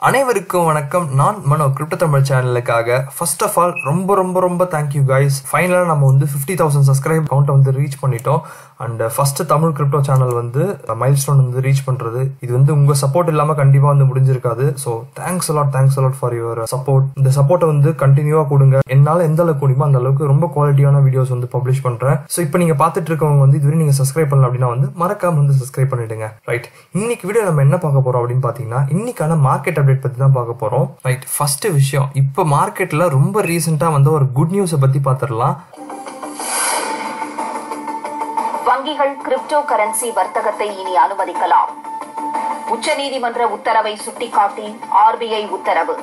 அனைவருக்கும் வணக்கம் நான் மனோ கிரிப்டோ தமிழ் சேனலுக்காக ஃபர்ஸ்ட் ஆஃப் ஆல் ரொம்ப ரொம்ப ரொம்ப தேங்க்யூ கைஸ் ஃபைனலாக நம்ம வந்து ஃபிஃப்டி தௌசண்ட் சப்ஸ்கிரைப் கவுண்ட்டை வந்து ரீச் பண்ணிட்டோம் and first Tamil crypto channel வந்து மைல் ஸ்டோன் வந்து ரீச் பண்ணுறது இது வந்து உங்கள் சப்போர்ட் இல்லாமல் கண்டிப்பாக வந்து முடிஞ்சிருக்காது so thanks a lot thanks a lot for your support இந்த சப்போர்ட்டை வந்து கண்டினியூவாக கொடுங்க என்னால் எந்த அளவுக்கு முடியுமோ அந்த அளவுக்கு ரொம்ப குவாலிட்டியான வீடியோஸ் வந்து பப்ளிஷ் பண்ணுறேன் ஸோ இப்போ நீங்கள் பார்த்துட்டு இருக்கவங்க வந்து இதுவரை நீங்கள் சப்ஸ்கிரைப் பண்ணல அப்படின்னா வந்து மறக்காம வந்து சப்ஸ்கிரைப் பண்ணிடுங்க ரைட் இன்னைக்கு வீடியோ நம்ம என்ன பார்க்க போறோம் அப்படின்னு பார்த்தீங்கன்னா இன்னைக்கான மார்க்கெட் அப்டேட் பற்றி தான் பார்க்க போறோம் ரைட் ஃபர்ஸ்ட் விஷயம் இப்போ மார்க்கெட்ல ரொம்ப ரீசெண்டாக வந்து ஒரு குட் நியூஸை பற்றி பார்த்துடலாம் வங்கிகள் கிரிப்டோ கரன்சி வர்த்தகத்தை இனி அனுமதிக்கலாம் உச்சநீதிமன்ற உத்தரவை சுட்டிக்காட்டி ஆர்பிஐ உத்தரவு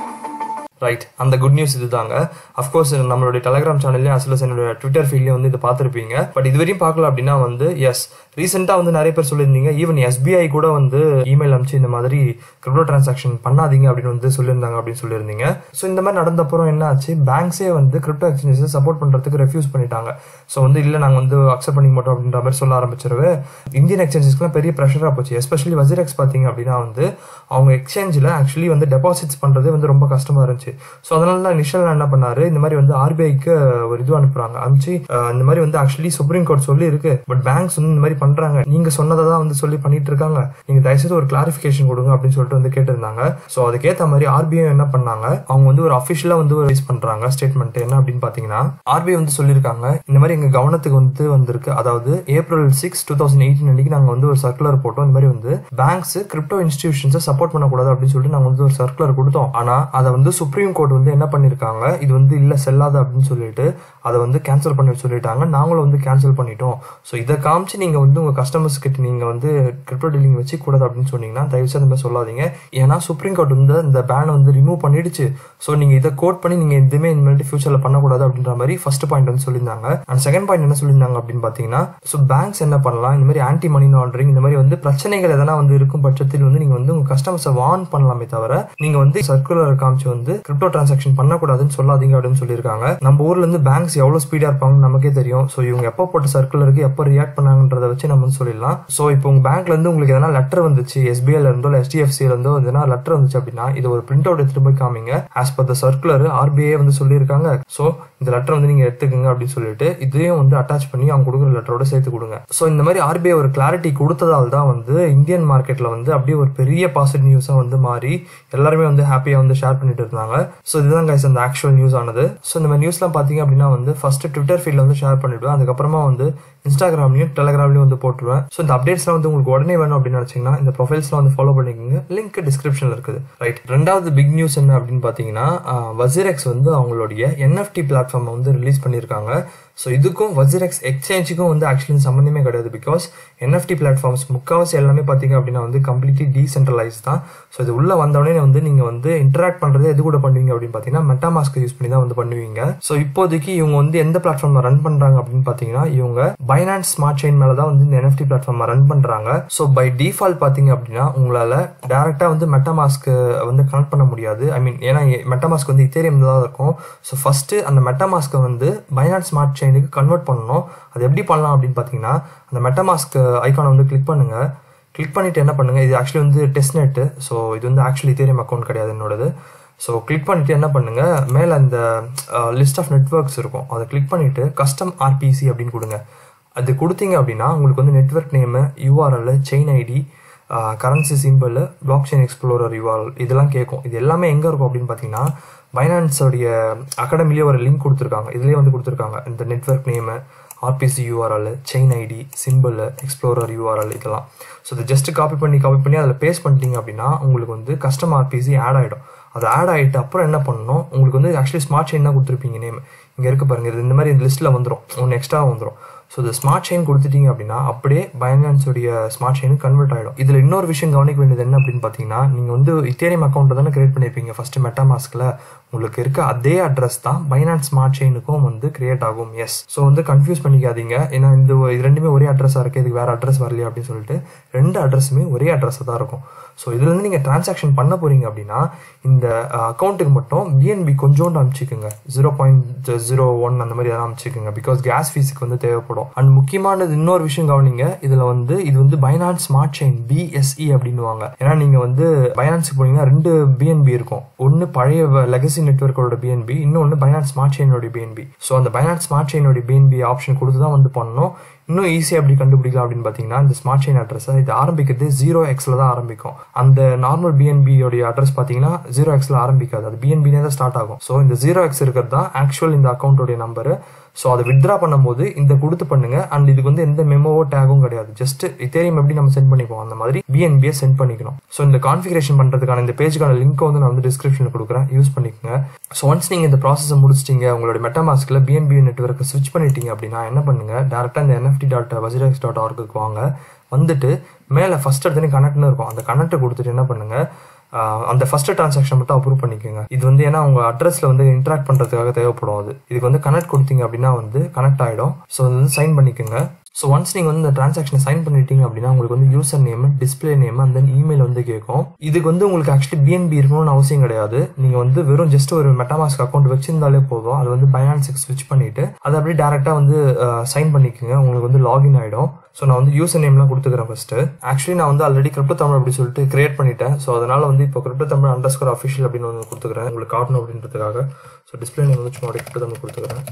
ரைட் அந்த குட் நியூஸ் இதுதாங்க அஃப்கோர்ஸ் நம்மளுடைய டெலிகிராம் சேனல்லையும் அஸ் வெல் என்னோட ட்விட்டர் ஃபீல்ட்லையும் வந்து இதை பார்த்துருப்பீங்க பட் இதுவரையும் பார்க்கல அப்படின்னா வந்து எஸ் ரீசெண்டாக வந்து நிறைய பேர் சொல்லியிருந்தீங்க ஈவன் எஸ்பிஐ கூட வந்து இமெயில் அனுப்பிச்சு இந்த மாதிரி கிரிப்டோ டிரான்சாக்ஷன் பண்ணாதீங்க அப்படின்னு வந்து சொல்லியிருந்தாங்க அப்படின்னு சொல்லியிருந்தீங்க ஸோ இந்த மாதிரி நடந்தப்புறம் என்ன ஆச்சு பேங்க்ஸே வந்து கிரிப்டோ எக்ஸ்சேஞ்சஸ் சப்போர்ட் பண்ணுறதுக்கு ரெஃப்யூஸ் பண்ணிட்டாங்க ஸோ வந்து இல்லை நாங்கள் வந்து அக்செப்ட் பண்ணிக்க மாட்டோம் அப்படின்ற மாதிரி சொல்ல ஆரம்பிச்சிருவே இந்தியன் எக்ஸ்சேஞ்சஸ்க்குலாம் பெரிய ப்ரெஷராக போச்சு எஸ்பெஷலி வஜிரெக்ஸ் பார்த்தீங்க அப்படின்னா வந்து அவங்க எக்ஸ்சேஞ்சில் ஆக்சுவலி வந்து டெபாசிட்ஸ் பண்ணுறது வந்து ரொம்ப கஷ்டமாக இருந்துச்சு ஸோ அதனால தான் நிஷல் என்ன பண்ணாரு இந்த மாதிரி வந்து ஆர்பிஐக்கு ஒரு இது அனுப்புறாங்க அனுப்பிச்சு அஹ், இந்த மாதிரி வந்து ஆக்சுவலி சுப்ரீம் கோர்ட் சொல்லி இருக்கு பட் பேங்க்ஸ் வந்து இந்த மாதிரி பண்றாங்க நீங்க சொன்னதை தான் வந்து சொல்லி பண்ணிட்டு இருக்காங்க நீங்க தயவுசெய்து ஒரு கிளாரிஃபிகேஷன் கொடுங்க அப்படின்னு சொல்லிட்டு வந்து கேட்டிருந்தாங்க ஸோ அதுக்கேற்ற மாதிரி ஆர்பிஐ என்ன பண்ணாங்க அவங்க வந்து ஒரு அஃபிஷியலா வந்து ரிலீஸ் பண்றாங்க ஸ்டேட்மெண்ட் என்ன அப்படின்னு பாத்தீங்கன்னா ஆர்பிஐ வந்து சொல்லியிருக்காங்க இந்த மாதிரி எங்க கவனத்துக்கு வந்து வந்திருக்கு அதாவது April six two thousand eighteen அன்னைக்கு நாங்க வந்து ஒரு சர்க்குலர் போட்டோம் இந்த மாதிரி வந்து பேங்க்ஸ் கிரிப்டோ இன்ஸ்டிடியூஷன்ஸை சப்போர்ட் பண்ணக்கூடாது அப்படின்னு சொல்லிட்டு நாங்க வந்து ஒரு சர்க்குலர் கொடுத்தோம் ஆனா அதை வந்து சுப்ரீம் கோர்ட் வந்து என்ன பண்ணிருக்காங்க இது வந்து இல்ல செல்லாது அப்படின்னு சொல்லிட்டு அதை வந்து கேன்சல் பண்ண சொல்லிட்டாங்க நாங்களும் வந்து கேன்சல் பண்ணிட்டோம் ஸோ இதை காமிச்சு நீங்க வந்து உங்க கஸ்டமர்ஸ் கிட்ட நீங்க வந்து கிரிப்டோ டீலிங் வச்சு கூடாது அப்படின்னு சொன்னீங்கன்னா தயவு செய்து இந்த மாதிரி சொல்லாதீங்க ஏன்னா சுப்ரீம் கோர்ட் வந்து இந்த பேனை வந்து ரிமூவ் பண்ணிடுச்சு ஸோ நீங்க இதை கோட் பண்ணி நீங்க எதுவுமே இனிமேல் ஃபியூச்சர்ல பண்ணக்கூடாது அப்படின்ற மாதிரி ஃபர்ஸ்ட் பாயிண்ட் வந்து சொல்லியிருந்தாங்க அண்ட் செகண்ட் பாயிண்ட் என்ன சொல்லியிருந்தாங்க அப்படின்னு பாத்தீங்கன்னா ஸோ பேங்க்ஸ் என்ன பண்ணலாம் இந்த மாதிரி ஆன்டி மணி லாண்டரிங் இந்த மாதிரி வந்து பிரச்சனைகள் எதனா வந்து இருக்கும் பட்சத்தில் வந்து நீங்க வந்து உங்க கஸ்டமர்ஸை வார்ன் பண்ணலாமே தவிர நீங்க வந்து சர்க்குலர் காமிச்சு வந்து கிரிப்டோ டிரான்சாக்ஷன் பண்ணக்கூடாதுன்னு சொல்லாதீங்க அப்படின்னு சொல்லியிருக்காங்க நம்ம ஊர்ல இருந்து பேங்க்ஸ் எவ்வளவு ஸ்பீடா இருப்பாங்கன்னு நமக்கே தெரியும் ஸோ இவங்க எப்போ போட்ட சர்க்குலருக்கு எப்போ ரியாக்ட் பண்ணாங்கன்றத வச்சு நம்ம வந்து சொல்லிடலாம் ஸோ இப்போ உங்க பேங்க்ல இருந்து உங்களுக்கு எதனா லெட்டர் வந்துச்சு எஸ்பிஐல இருந்தோ இல்லை HDFC ல இருந்தோ எதனா லெட்டர் வந்துச்சு அப்படின்னா இது ஒரு பிரிண்ட் அவுட் எடுத்துட்டு போய் காமிங்க as per the circular RBI வந்து சொல்லியிருக்காங்க ஸோ இந்த லெட்டர் வந்து நீங்க எடுத்துக்கங்க அப்படின்னு சொல்லிட்டு இதையும் வந்து அட்டாச் பண்ணி அவங்க கொடுக்குற லெட்டரோட சேர்த்து கொடுங்க ஸோ இந்த மாதிரி ஆர்பிஐ ஒரு கிளாரிட்டி கொடுத்ததால் தான் வந்து இந்தியன் மார்க்கெட்ல வந்து அப்படியே ஒரு பெரிய பாசிட்டிவ் நியூஸா வந்து மாறி எல்லாருமே வந்து ஹாப்பியா வந்து ஷேர் பண்ணிட்டு இருந்தாங்க ஸோ இதுதான் கைஸ் அந்த ஆக்சுவல் நியூஸ் ஆனது ஸோ இந்த மாதிரி நியூஸ்லாம் பார்த்தீங்க அப்படின்னா வந்து ஃபர்ஸ்ட் ட்விட்டர் ஃபீல்ட்ல வந்து ஷேர் பண்ணிடுவேன் அதுக்கப்புறமா வந்து இன்ஸ்டாகிராம்லையும் டெலிகிராம்லையும் வந்து போட்டுருவேன் ஸோ இந்த அப்டேட்ஸ்லாம் வந்து உங்களுக்கு உடனே வேணும் அப்படின்னு நினச்சிங்கன்னா இந்த ப்ரொஃபைல்ஸ்லாம் வந்து ஃபாலோ பண்ணிக்கோங்க லிங்க் டிஸ்கிரிப்ஷனில் இருக்குது ரைட் ரெண்டாவது பிக் நியூஸ் என்ன அப்படின்னு பார்த்தீங்கன்னா வசிரெக்ஸ் வந்து அவங்களுடைய என்எஃப்டி பிளாட்ஃபார்மை வந்து ரிலீஸ் பண்ணியிருக்காங்க ஸோ இதுக்கும் வசிரெக்ஸ் எக்ஸ்சேஞ்சுக்கும் வந்து ஆக்சுவலி சம்மந்தமே கிடையாது பிகாஸ் என்எஃப்டி பிளாட்ஃபார்ம்ஸ் முக்கால்வாசி எல்லாமே பார்த்தீங்க அப்படின்னா வந்து கம்ப்ளீட்லி டீசென்ட்ரலைஸ் தான் ஸோ இது உள்ள வந்தோடனே வந்து நீங்கள் வந்து இன்டராக்ட் பண்ணுறது எது கூட பண்ணுவீங்க அப்படின்னு பார்த்தீங்கன்னா மெட்டாமாஸ்க் யூஸ் பண்ணி தான் வந்து பண்ணுவீங்க ஸோ இப்போதைக்கு இவங்க வந்து எந்த பிளாட்ஃபார்ம்ல ரன் பண்ணுறாங்க அப்படின்னு பார்த்தீங்கன்னா இவங்க பைனான்ஸ் ஸ்மார்ட் செயின் மேலே தான் வந்து இந்த என்எஃப்டி பிளாட்ஃபார்மை ரன் பண்ணுறாங்க ஸோ பை டிஃபால்ட் பார்த்தீங்க அப்படின்னா உங்களால் டேரெக்டாக வந்து மெட்டாமாஸ்க் வந்து கனெக்ட் பண்ண முடியாது ஐ மீன் ஏன்னா மெட்டாமாஸ்க் வந்து இத்தேரியம் தான் இருக்கும் ஸோ ஃபர்ஸ்ட் அந்த மெட்டாமாஸ்க்கை வந்து பைனான்ஸ் ஸ்மார்ட் செயினுக்கு கன்வெர்ட் பண்ணணும் அது எப்படி பண்ணலாம் அப்படின்னு பார்த்தீங்கன்னா அந்த மெட்டாமாஸ்க் ஐக்கானை வந்து கிளிக் பண்ணுங்க கிளிக் பண்ணிட்டு என்ன பண்ணுங்க இது ஆக்சுவலி வந்து டெஸ்ட் நெட்டு ஸோ இது வந்து ஆக்சுவலி இத்தேரியம் அக்கௌண்ட் கிடையாது என்னோடது ஸோ கிளிக் பண்ணிட்டு என்ன பண்ணுங்க மேலே அந்த லிஸ்ட் ஆஃப் நெட்ஒர்க்ஸ் இருக்கும் அதை கிளிக் பண்ணிட்டு கஸ்டம் ஆர்பிசி அப்படின்னு கொடுங்க அது கொடுத்தீங்க அப்படின்னா உங்களுக்கு வந்து network name URL chain ID currency symbol blockchain explorer URL இதெல்லாம் கேட்கும் இது எல்லாமே எங்கே இருக்கும் அப்படின்னு பார்த்தீங்கன்னா பைனான்ஸோடைய அகாடமிலேயே ஒரு லிங்க் கொடுத்துருக்காங்க இதுலேயே வந்து கொடுத்துருக்காங்க இந்த network name RPC URL chain ID symbol explorer URL இதெல்லாம் ஸோ இதை ஜஸ்ட் காப்பி பண்ணி காப்பி பண்ணி அதில் பேஸ்ட் பண்ணிட்டீங்க அப்படின்னா உங்களுக்கு வந்து கஸ்டம் ஆர்பிசி ஆட் ஆகிடும் அது ஆட் ஆகிட்டு அப்புறம் என்ன பண்ணணும் உங்களுக்கு வந்து ஆக்சுவலி ஸ்மார்ட் செயின் தான் கொடுத்துருப்பீங்க நேம் இங்கே இருக்கு பாருங்க இது இந்த மாதிரி இந்த லிஸ்ட்டில் வந்துடும் ஒன்று எக்ஸ்ட்ரா வந்துடும் ஸோ இந்த ஸ்மார்ட் செயின் கொடுத்துட்டீங்க அப்படின்னா அப்படியே பைனான்ஸுடைய ஸ்மார்ட் செயின் கன்வெர்ட் ஆகிடும் இதில் இன்னொரு விஷயம் கவனிக்க வேண்டியது என்ன அப்படின்னு பார்த்தீங்கன்னா நீங்கள் வந்து இத்தேரியம் அக்கௌண்ட் தானே கிரியேட் பண்ணியிருப்பீங்க ஃபர்ஸ்ட் மெட்டாமாஸ்கில் உங்களுக்கு இருக்க அதே அட்ரஸ் தான் பைனான்ஸ் ஸ்மார்ட் செயினுக்கும் வந்து கிரியேட் ஆகும் எஸ் ஸோ வந்து கன்ஃபியூஸ் பண்ணிக்காதீங்க ஏன்னா இந்த இது ரெண்டுமே ஒரே அட்ரஸாக இருக்குது இதுக்கு வேறு அட்ரஸ் வரலையா அப்படின்னு சொல்லிட்டு ரெண்டு அட்ரஸுமே ஒரே அட்ரஸாக தான் இருக்கும் ஸோ இதுலேருந்து நீங்கள் டிரான்சாக்ஷன் பண்ண போகிறீங்க அப்படின்னா இந்த அக்கௌண்ட்டுக்கு மட்டும் பிஎன்பி கொஞ்சோண்டு அனுப்பிச்சிக்கோங்க ஜீரோ பாயிண்ட் ஜீரோ ஒன் அந்த மாதிரி எதாவது அனுப்பிச்சிக்கோங்க பிகாஸ் கேஸ் ஃபீஸுக்கு வந்து தேவைப்படும் அண்ட் முக்கியமானது இன்னொரு விஷயம் கவனிங்க இதில் வந்து இது வந்து பைனான்ஸ் ஸ்மார்ட் செயின் பிஎஸ்இ அப்படின்னுவாங்க ஏன்னா நீங்கள் வந்து பைனான்ஸுக்கு போனீங்கன்னா ரெண்டு பிஎன்பி இருக்கும் ஒன்று பழைய லெகசி நெட்ஒர்க்கோட பிஎன்பி இன்னொன்று பைனான்ஸ் ஸ்மார்ட் செயினோட பிஎன்பி ஸோ அந்த பைனான்ஸ் ஸ்மார்ட் செயினோட பிஎன்பி ஆப்ஷன் கொடுத்து தான் வந்து பண்ணணும் இன்னும் ஈஸியாக எப்படி கண்டுபிடிக்கலாம் அப்படின்னு பார்த்தீங்கன்னா இந்த ஸ்மார்ட் செயின் அட்ரஸ் இது ஆரம்பிக்கிறது ஜீரோ எக்ஸில் தான் ஆரம்பிக்கும் அந்த நார்மல் பிஎன்பியோடைய அட்ரஸ் பார்த்தீங்கன்னா ஜீரோ எக்ஸில் ஆரம்பிக்காது அது பிஎன்பினே தான் ஸ்டார்ட் ஆகும் ஸோ இந்த ஜீரோ எக்ஸ் இருக்கிறது தான் ஆக்சுவல் இந்த அக்கௌண்ட்டோடைய நம்பரு ஸோ அதை வித்ரா பண்ணும்போது இந்த கொடுத்து பண்ணுங்க அண்ட் இதுக்கு வந்து எந்த மெமோவோ டேகும் கிடையாது ஜஸ்ட் இத்தேரியம் எப்படி நம்ம சென்ட் பண்ணிப்போம் அந்த மாதிரி பிஎன்பியை சென்ட் பண்ணிக்கணும் ஸோ இந்த கான்ஃபிகரேஷன் பண்ணுறதுக்கான இந்த பேஜுக்கான லிங்க் வந்து நான் வந்து டிஸ்கிரிப்ஷனில் கொடுக்குறேன் யூஸ் பண்ணிக்கோங்க ஸோ ஒன்ஸ் நீங்கள் இந்த ப்ராசஸை முடிச்சிட்டீங்க உங்களோட மெட்டாமாஸ்கில் பிஎன்பி நெட்ஒர்க்கை ஸ்விட்ச் பண்ணிட்டீங்க அப்படின்னா என்ன பண்ணுங்க டேரெக்டாக இந்த என்எஃப்டி டாட் வஜிரெக்ஸ் டாட் ஆர்க்கு வாங்க வந்துட்டு மேலே ஃபஸ்ட் எடுத்துன்னு கனெக்ட்னு இருக்கும் அந்த கனெக்டை கொடுத்துட்டு என்ன பண்ணுங்க அந்த ஃபர்ஸ்ட் டிரான்சாக்ஷன் மட்டும் அப்ரூவ் பண்ணிக்கோங்க இது வந்து ஏன்னா உங்க அட்ரஸ்ல வந்து இன்ட்ராக்ட் பண்றதுக்காக தேவைப்படும் அது இதுக்கு வந்து கனெக்ட் கொடுத்தீங்க அப்படின்னா வந்து கனெக்ட் ஆகிடும் ஸோ வந்து சைன் பண்ணிக்கோங்க ஸோ ஒன்ஸ் நீங்கள் வந்து இந்த டிரான்சாக்ஷனை சைன் பண்ணிட்டீங்க அப்படின்னா உங்களுக்கு வந்து யூசர் நேம் டிஸ்பிளே நேம் அந்த இமெயில் வந்து கேட்கும் இதுக்கு வந்து உங்களுக்கு ஆக்சுவலி பிஎன்பி இருக்கணும்னு அவசியம் கிடையாது நீங்கள் வந்து வெறும் ஜஸ்ட் ஒரு மெட்டாமாஸ்க் அக்கௌண்ட் வச்சிருந்தாலே போதும் அது வந்து பைனான்ஸுக்கு ஸ்விட்ச் பண்ணிட்டு அதை அப்படியே டேரெக்டாக வந்து சைன் பண்ணிக்கோங்க உங்களுக்கு வந்து லாகின் ஆகிடும் ஸோ நான் வந்து யூசர் நேம்லாம் கொடுத்துக்கிறேன் ஃபஸ்ட்டு ஆக்சுவலி நான் வந்து ஆல்ரெடி கிரிப்டோ தமிழ் அப்படி சொல்லிட்டு கிரியேட் பண்ணிட்டேன் ஸோ அதனால் வந்து இப்போ crypto Tamil underscore official அப்படின்னு வந்து கொடுத்துக்கிறேன் உங்களுக்கு காட்டணும் அப்படின்றதுக்காக ஸோ டிஸ்பிளே நேம் வந்து சும்மா அப்படியே கிரிப்டோ தமிழ் கொடுத்துக்கிறேன்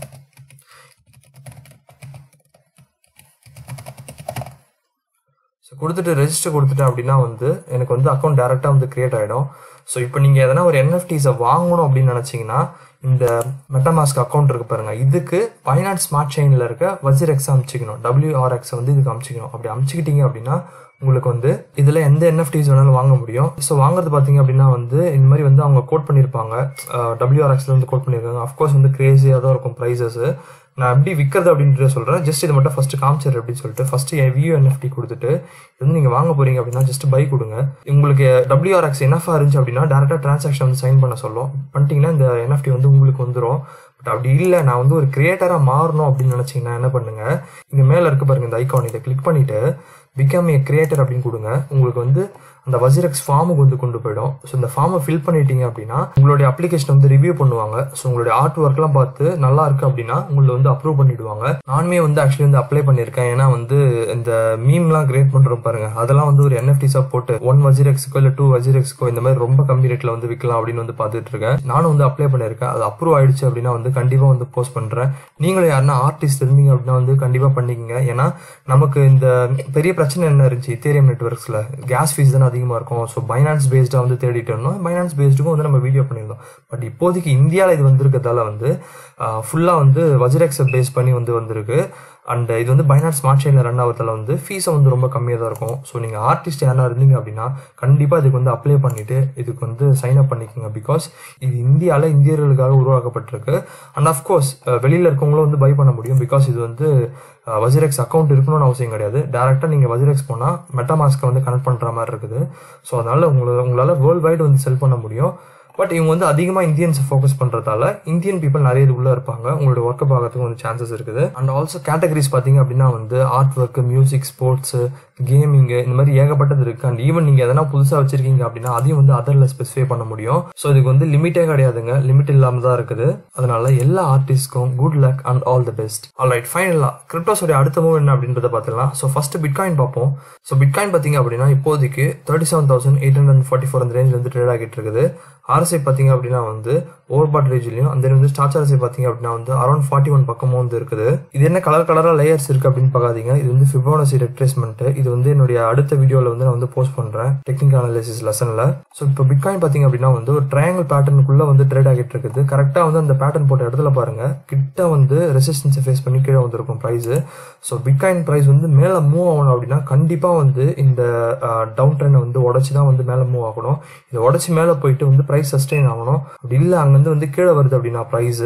ஸோ கொடுத்துட்டு ரெஜிஸ்டர் கொடுத்துட்டேன் அப்படின்னா வந்து எனக்கு வந்து அக்கௌண்ட் டேரெக்டாக வந்து கிரியேட் ஆகிடும் ஸோ இப்போ நீங்கள் எதனா ஒரு என்எஃப்டிஸை வாங்கணும் அப்படின்னு நினச்சிங்கன்னா இந்த மெட்டாமாஸ்க் அக்கௌண்ட் இருக்கு பாருங்க இதுக்கு பைனான்ஸ் ஸ்மார்ட் செயினில் இருக்க வஜிர் எக்ஸ் அமிச்சிக்கணும் டபிள்யூஆர்எக்ஸை வந்து இதுக்கு அமிச்சிக்கணும் அப்படி அமிச்சிக்கிட்டீங்க அப்படின்னா உங்களுக்கு வந்து இதில் எந்த என்எஃப்டிஸ் வேணாலும் வாங்க முடியும் ஸோ வாங்குறது பார்த்தீங்க அப்படின்னா வந்து இந்த மாதிரி வந்து அவங்க கோட் பண்ணியிருப்பாங்க டபிள்யூஆர்எக்ஸில் வந்து கோட் பண்ணியிருக்காங்க அஃப்கோர்ஸ் வந்து கிரேசியாக தான் இருக்கும் ப்ரைஸஸ் நான் எப்படி விற்கிறது அப்படின்றத சொல்கிறேன் ஜஸ்ட் இது மட்டும் ஃபஸ்ட்டு காமிச்சிரு அப்படின்னு சொல்லிட்டு ஃபஸ்ட்டு வியூ என்எஃப்டி கொடுத்துட்டு இது வந்து நீங்கள் வாங்க போகிறீங்க அப்படின்னா ஜஸ்ட் பை கொடுங்க உங்களுக்கு டபிள்யூஆர்எக்ஸ் என்எஃப்ஆ இருந்துச்சு அப்படின்னா டேரெக்டாக ட்ரான்சாக்ஷன் வந்து சைன் பண்ண சொல்லும் பண்ணிட்டீங்கன்னா இந்த என்எஃப்டி வந்து உங்களுக்கு வந்துடும் பட் அப்படி இல்லை நான் வந்து ஒரு கிரியேட்டராக மாறணும் அப்படின்னு நினச்சிங்கன்னா என்ன பண்ணுங்க இங்கே மேலே இருக்க பாருங்க இந்த ஐக்கான் இதை கிளிக் பண்ணிவிட்டு பிகம் ஏ கிரியேட்டர் அப்படின்னு கொடுங்க உங்களுக்கு வந்து அந்த வஜிரெக்ஸ் ஃபார்முக்கு வந்து கொண்டு போயிடும் ஸோ இந்த ஃபார்மை ஃபில் பண்ணிட்டீங்க அப்படின்னா உங்களுடைய அப்ளிகேஷன் வந்து ரிவ்யூ பண்ணுவாங்க ஸோ உங்களுடைய ஆர்ட் ஒர்க்லாம் பார்த்து நல்லா இருக்கு அப்படின்னா உங்களை வந்து அப்ரூவ் பண்ணிடுவாங்க நானுமே வந்து ஆக்சுவலி வந்து அப்ளை பண்ணியிருக்கேன் ஏன்னா வந்து இந்த மீம்லாம் கிரியேட் பண்ணுறோம் பாருங்க அதெல்லாம் வந்து ஒரு என்எஃப்டிஸாக போட்டு ஒன் வஜிரெக்ஸுக்கோ இல்லை டூ வஜிரெக்ஸுக்கோ இந்த மாதிரி ரொம்ப கம்மி ரேட்டில் வந்து விற்கலாம் அப்படின்னு வந்து பார்த்துட்டு இருக்கேன் நானும் வந்து அப்ளை பண்ணியிருக்கேன் அது அப்ரூவ் ஆயிடுச்சு அப்படின்னா வந்து கண்டிப்பாக வந்து போஸ்ட் பண்ணுறேன் நீங்களும் யாருன்னா ஆர்டிஸ்ட் இருந்தீங்க அப்படின்னா வந்து கண்டிப்பாக பண்ணிக்கங்க ஏன்னா நமக்கு இந்த பெரிய பிரச்சனை என்ன இருந்துச்சு இத்தேரியம் நெட்ஒர்க்ஸில் கேஸ் ஃபீஸ் தானே அதிகமாக இருக்கும் ஸோ பைனான்ஸ் பேஸ்டாக வந்து தேடிட்டு இருந்தோம் பைனான்ஸ் பேஸ்டுக்கும் வந்து நம்ம வீடியோ பண்ணியிருந்தோம் பட் இப்போதைக்கு இந்தியாவில் இது வந்திருக்கிறதால வந்து ஃபுல்லாக வந்து வஜிரெக்ஸை பேஸ் பண்ணி வந்து வந்திருக்கு அண்ட் இது வந்து பைனான்ஸ் ஸ்மார்ட் செயினில் ரன் ஆகிறதுல வந்து ஃபீஸை வந்து ரொம்ப கம்மியாக தான் இருக்கும் ஸோ நீங்கள் ஆர்டிஸ்ட் யாரா இருந்தீங்க அப்படின்னா கண்டிப்பாக இதுக்கு வந்து அப்ளை பண்ணிவிட்டு இதுக்கு வந்து சைன் அப் பண்ணிக்கோங்க பிகாஸ் இது இந்தியாவில் இந்தியர்களுக்காக உருவாக்கப்பட்டிருக்கு அண்ட் அஃப்கோர்ஸ் வெளியில் இருக்கவங்களும் வந்து பை பண்ண முடியும் பிகாஸ் இது வந்து வஜிரெக்ஸ் அக்கௌண்ட் இருக்கணும்னு அவசியம் கிடையாது டேரெக்டாக நீங்கள் வஜிரெக்ஸ் போனால் மெட்டாமாஸ்க்கை வந்து கனெக்ட் பண்ணுற மாதிரி இருக்குது ஸோ அதனால் உங்களை உங்களால் வேர்ல்டு வைடு வந்து செல் பண்ண முடியும் பட் இவங்க வந்து அதிகமாக இந்தியன்ஸை ஃபோக்கஸ் பண்ணுறதால இந்தியன் பீப்புள் நிறைய இது உள்ளே இருப்பாங்க உங்களோட ஒர்க்கை பார்க்கறதுக்கு வந்து சான்சஸ் இருக்குது அண்ட் ஆல்சோ கேட்டகரிஸ் பார்த்தீங்க அப்படின்னா வந்து art work music sports gaming இந்த மாதிரி ஏகப்பட்டது இருக்குது அண்ட் ஈவன் நீங்கள் எதனா புதுசாக வச்சிருக்கீங்க அப்படின்னா அதையும் வந்து அதரில் ஸ்பெசிஃபை பண்ண முடியும் ஸோ இதுக்கு வந்து லிமிட்டே கிடையாதுங்க லிமிட் இல்லாமல் தான் இருக்குது அதனால எல்லா ஆர்டிஸ்ட்க்கும் good luck and all the best all right ஃபைனலாக கிரிப்டோஸோட அடுத்த மூவ் என்ன அப்படின்றத பார்த்துலாம் ஸோ ஃபர்ஸ்ட் பிட்காயின் பார்ப்போம் ஸோ பிட்காயின் பார்த்தீங்க அப்படின்னா இப்போதைக்கு thirty seven thousand eight hundred forty four அந்த ரேஞ்சில் வந்து ட்ரேட் ஆகிட்டு இருக்குது ஆர்எஸ்ஐ பார்த்தீங்க அப்படின்னா வந்து ஓவர்பாட் ரேஞ்சிலையும் அந்த வந்து ஸ்டார்ச் ஆர்எஸ்ஐ பார்த்தீங்க அப்படின்னா வந்து அரௌண்ட் ஃபார்ட்டி ஒன் பக்கமும் வந்து இருக்குது இது என்ன கலர் கலராக லேயர்ஸ் இருக்கு அப்படின்னு பார்க்காதீங்க இது வந்து ஃபிபோனசி ரெட்ரேஸ்மெண்ட் இது வந்து என்னுடைய அடுத்த வீடியோவில் வந்து நான் வந்து போஸ்ட் பண்ணுறேன் டெக்னிக்கல் அனாலிசிஸ் லெசனில் ஸோ இப்போ பிட்காயின் பார்த்தீங்க அப்படின்னா வந்து ஒரு ட்ரையாங்கிள் பேட்டர்னுக்குள்ளே வந்து ட்ரேட் ஆகிட்டு இருக்குது கரெக்டாக வந்து அந்த பேட்டர்ன் போட்ட இடத்துல பாருங்க கிட்ட வந்து ரெசிஸ்டன்ஸை ஃபேஸ் பண்ணி கீழே வந்திருக்கும் ப்ரைஸு ஸோ பிட்காயின் ப்ரைஸ் வந்து மேலே மூவ் ஆகணும் அப்படின்னா கண்டிப்பாக வந்து இந்த டவுன் ட்ரெண்டை வந்து உடச்சி தான் வந்து மேலே மூவ் ஆகணும் இதை உடச்சி மேலே போயிட்டு வந்து ப்ரைஸ் சஸ்டெயின் ஆகணும் அப்படி இல்லை அங்கேருந்து வந்து கீழே வருது அப்படின்னா ப்ரைஸு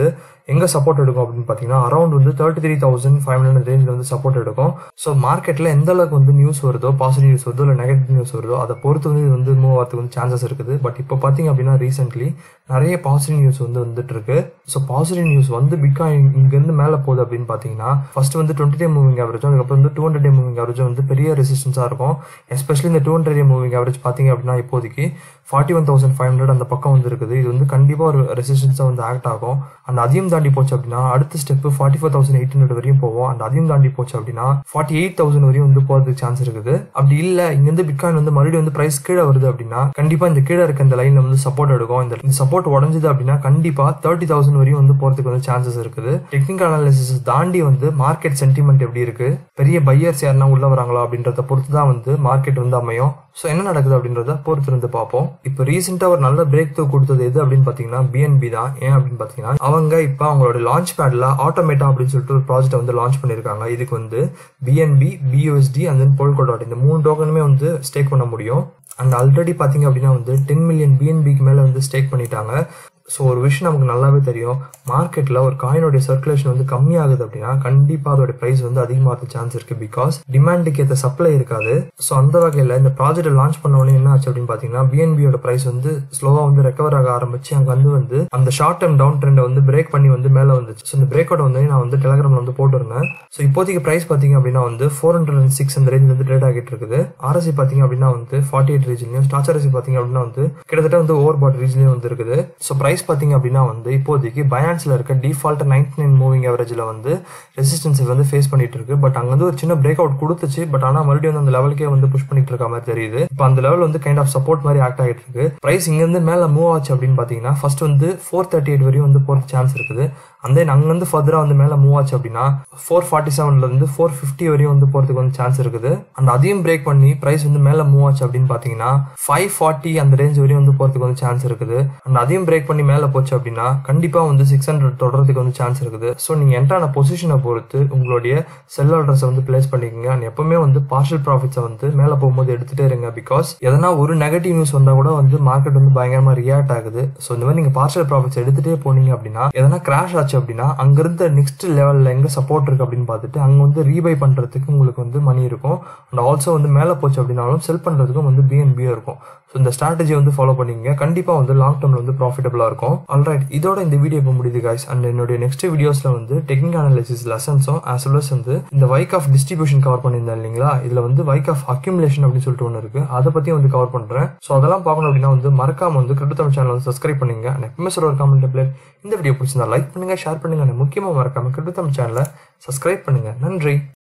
எங்கே சப்போர்ட் எடுக்கும் அப்படின்னு பார்த்தீங்கன்னா அரௌண்ட் வந்து thirty three thousand five hundred ரேஞ்சில் வந்து சப்போர்ட் எடுக்கும் ஸோ மார்க்கெட்டில் எந்த அளவுக்கு வந்து நியூஸ் வருதோ பாசிட்டிவ் நியூஸ் வருதோ இல்லை நெகட்டிவ் நியூஸ் வருதோ அதை பொறுத்து வந்து இது வந்து மூவ் ஆகிறதுக்கு வந்து சான்சஸ் இருக்குது பட் இப்போ பார்த்தீங்க அப்படின்னா ரீசென்ட்லி நிறைய பாசிட்டிவ் நியூஸ் வந்து வந்துட்டு இருக்கு ஸோ பாசிட்டிவ் நியூஸ் வந்து பிட்காயின் இங்கேருந்து மேலே போகுது அப்படின்னு பார்த்தீங்கன்னா ஃபர்ஸ்ட் வந்து டுவெண்ட்டி டே மூவிங் ஆவரேஜும் அதுக்கப்புறம் வந்து டூ ஹண்ட்ரட் டே மூவிங் ஆவரேஜும் வந்து பெரிய ரெசிஸ்டன்ஸாக இருக்கும் எஸ்பெஷலி இந்த two hundred day moving average பார்த்தீங்க அப்படின்னா இப்போதைக்கு forty one thousand five hundred அந்த பக்கம் வந்து இருக்குது இது வந்து கண்டிப்பாக ஒரு ரெசிஸ்டன்ஸாக வந்து ஆக்ட் ஆகும் அந்த அதையும் தாண்டி போச்சு அப்படின்னா அடுத்த step forty four thousand eight hundred வரையும் போவோம் அந்த அதையும் தாண்டி போச்சு அப்படின்னா ஃபார்ட்டி எயிட் தௌசண்ட் வரையும் வந்து போகிறதுக்கு சான்ஸ் இருக்குது அப்படி இல்லை இங்கேருந்து பிட்காயின் வந்து மறுபடியும் வந்து ப்ரைஸ் கீழே வருது அப்படின்னா கண்டிப்பாக இந்த கீழே இருக்க இந்த லைனில் வந்து சப்போர்ட் எடுக்கும் இந்த சப்போர்ட் உடஞ்சது அப்படின்னா கண்டிப்பாக தேர்ட்டி தௌசண்ட் வரையும் வந்து போகிறதுக்கு வந்து சான்சஸ் இருக்குது டெக்னிக்கல் அனாலிசிஸ் தாண்டி வந்து மார்க்கெட் சென்டிமெண்ட் எப்படி இருக்கு பெரிய பையர்ஸ் யாருன்னா உள்ள வராங்களா அப்படின்றத பொறுத்து தான் வந்து மார்க்கெட் வந்து அமையும் ஸோ என்ன நடக்குது அப்படின்றத பொறுத்து இருந்து பார்ப்போம் இப்போ ரீசெண்டாக ஒரு நல்ல பிரேக் த்ரூ கொடுத்தது எது அப்படின்னு பார்த்தீங்கன்னா பிஎன்பி தான் ஏன் அப்படின்னு பார்த்தீங்கன்னா அவங்க இப்போ அவங்களோட லான்ச் பேட்ல ஆட்டோமேட்டா அப்படின்னு சொல்லிட்டு ஒரு ப்ராஜெக்ட் வந்து லான்ச் பண்ணியிருக்காங்க இதுக்கு வந்து BNB BUSD and then Polkadot இந்த மூணு டோக்கனுமே வந்து ஸ்டேக் பண்ண முடியும் அண்ட் ஆல்ரெடி பார்த்தீங்க அப்படின்னா வந்து டென் மில்லியன் பிஎன்பிக்கு மேலே வந்து ஸ்டேக் பண்ணிட்டாங்க ஸோ ஒரு விஷயம் நமக்கு நல்லாவே தெரியும் மார்க்கெட்டில் ஒரு காயினுடைய சர்க்குலேஷன் வந்து கம்மியாகுது அப்படின்னா கண்டிப்பாக அதோட ப்ரைஸ் வந்து அதிகமாக சான்ஸ் இருக்கு பிகாஸ் டிமாண்டுக்கு ஏற்ற சப்ளை இருக்காது ஸோ அந்த வகையில் இந்த ப்ராஜெக்ட் லான்ச் பண்ண உடனே என்ன ஆச்சு அப்படின்னு பார்த்தீங்கன்னா பிஎன்பியோட ப்ரைஸ் வந்து ஸ்லோவாக வந்து ரெக்கவர் ஆக ஆரம்பிச்சு அங்கே வந்து வந்து அந்த ஷார்ட் டேர்ம் டவுன் ட்ரெண்டை வந்து பிரேக் பண்ணி வந்து மேலே வந்துச்சு ஸோ இந்த பிரேக் அவுட் வந்து நான் வந்து டெலகிராமில் வந்து போட்டிருந்தேன் ஸோ இப்போதைக்கு ப்ரைஸ் பார்த்தீங்க அப்படின்னா வந்து ஃபோர் ஹண்ட்ரட் அண்ட் சிக்ஸ் அந்த ரேஞ்ச் வந்து ட்ரேட் ஆகிட்டு இருக்குது ஆர்எஸ்சி பார்த்தீங்க அப்படின்னா வந்து ஃபார்ட்டி எயிட் ரீஜன்லையும் ஸ்டாச் ஆர்எஸ்சி பார்த்தீங்க அப்படின்னா வந்து கிட்டத்தட்ட வந்து ஓவர் பாட் ரீஜன்லையும் வந்து இருக்குது ஸோ ப்ரைஸ் பார்த்தீங்க அப்படின்னா வந்து இப்போதைக்கு பயான்ஸில் இருக்க டிஃபால்ட் நைன்டி நைன் மூவிங் அவரேஜில் வந்து ரெசிஸ்டன்ஸ் வந்து ஃபேஸ் பண்ணிட்டு இருக்கு பட் அங்கே வந்து ஒரு சின்ன பிரேக் அவுட் கொடுத்துச்சு பட் ஆனால் மறுபடியும் வந்து அந்த லெவலுக்கே வந்து புஷ் பண்ணிட்டு இருக்க மாதிரி தெரியுது இப்போ அந்த லெவல் வந்து கைண்ட் ஆஃப் சப்போர்ட் மாதிரி ஆக்ட் ஆகிட்டு இருக்கு ப்ரைஸ் இங்கேருந்து மேலே மூவ் ஆச்சு அப்படின்னு பார்த்தீங்கன்னா ஃபர்ஸ்ட் வந்து ஃபோர் தேர்ட்டி எயிட் வரையும் வந்து போகிற சான்ஸ் இருக்குது அந்த அங்கேருந்து ஃபர்தராக வந்து மேலே மூவ் ஆச்சு அப்படின்னா ஃபோர் ஃபார்ட்டி செவன்லேருந்து ஃபோர் ஃபிஃப்டி வரையும் வந்து போகிறதுக்கு வந்து சான்ஸ் இருக்குது அந்த அதையும் பிரேக் பண்ணி ப்ரைஸ் வந்து மேலே மூவ் ஆச்சு அப்படின்னு பார்த்தீங்கன்னா ஃபைவ் ஃபார்ட்டி அந்த ரேஞ்ச் வரையும் வந்து போகிறதுக்கு வந்து சான்ஸ் இருக்குது அந்த அதையும் பிரேக் பண்ணி மேலே போச்சு அப்படின்னா கண்டிப்பாக வந்து சிக்ஸ் ஹண்ட்ரட் தொடர்றதுக்கு வந்து சான்ஸ் இருக்குது ஸோ நீங்கள் என்ட்ரான பொசிஷனை பொறுத்து உங்களுடைய செல் ஆர்டர்ஸை வந்து பிளேஸ் பண்ணிக்கோங்க அண்ட் எப்பவுமே வந்து பார்ஷல் ப்ராஃபிட்ஸை வந்து மேலே போகும்போது எடுத்துகிட்டே இருங்க பிகாஸ் எதனா ஒரு நெகட்டிவ் நியூஸ் வந்தால் கூட வந்து மார்க்கெட் வந்து பயங்கரமாக ரியாக்ட் ஆகுது ஸோ இந்த மாதிரி நீங்கள் பார்ஷல் ப்ராஃபிட்ஸ் எடுத்துகிட்டே போனீங்க அப்படின்னா எதனா கிராஷ் ஆச்சு அப்படின்னா அங்கிருந்த நெக்ஸ்ட் லெவலில் எங்கே சப்போர்ட் இருக்கு அப்படின்னு பார்த்துட்டு அங்கே வந்து ரீபை பண்ணுறதுக்கு உங்களுக்கு வந்து மணி இருக்கும் அண்ட் ஆல்சோ வந்து மேலே போச்சு அப்படின்னாலும் செல் பண்ணுறதுக்கும் வந்து பிஎன்பியும் இருக்கும் ஸோ இந்த ஸ்ட்ராட்டஜி வந்து ஃபாலோ பண்ணிங்க கண்டிப்பாக வந்து லாங் டேர்மில் வந்து ப்ராஃபிட்டபுளாக இருக்கும் ஆல்ரைட் இதோட இந்த வீடியோ இப்போ முடியுது காய்ஸ் அண்ட் என்னுடைய நெக்ஸ்ட் வீடியோஸில் வந்து டெக்னிக் அனாலிசிஸ் லெசன்ஸும் ஆஸ் வெல் அஸ் வந்து இந்த வைக் ஆஃப் டிஸ்ட்ரிபியூஷன் கவர் பண்ணியிருந்தேன் இல்லைங்களா இதில் வந்து வைக் ஆஃப் அக்யூமுலேஷன் அப்படின்னு சொல்லிட்டு ஒன்று இருக்குது அதை பற்றி வந்து கவர் பண்ணுறேன் ஸோ அதெல்லாம் பார்க்கணும் அப்படின்னா வந்து மறக்காம வந்து கிரிப்டோ தமிழ் சேனல் வந்து சப்ஸ்கிரைப் பண்ணுங்க அண்ட் எப்பவுமே சொல்ற ஒரு காமெண்ட் பிளேட் இந்த வீடியோ பிடிச்சிருந்தா லைக் பண்ணுங்க ஷேர் பண்ணுங்க and முக்கியமாக மறக்காம கிரிப்டோ தமிழ் சேனலை சப்ஸ்கிரைப் பண்ணுங்க நன்றி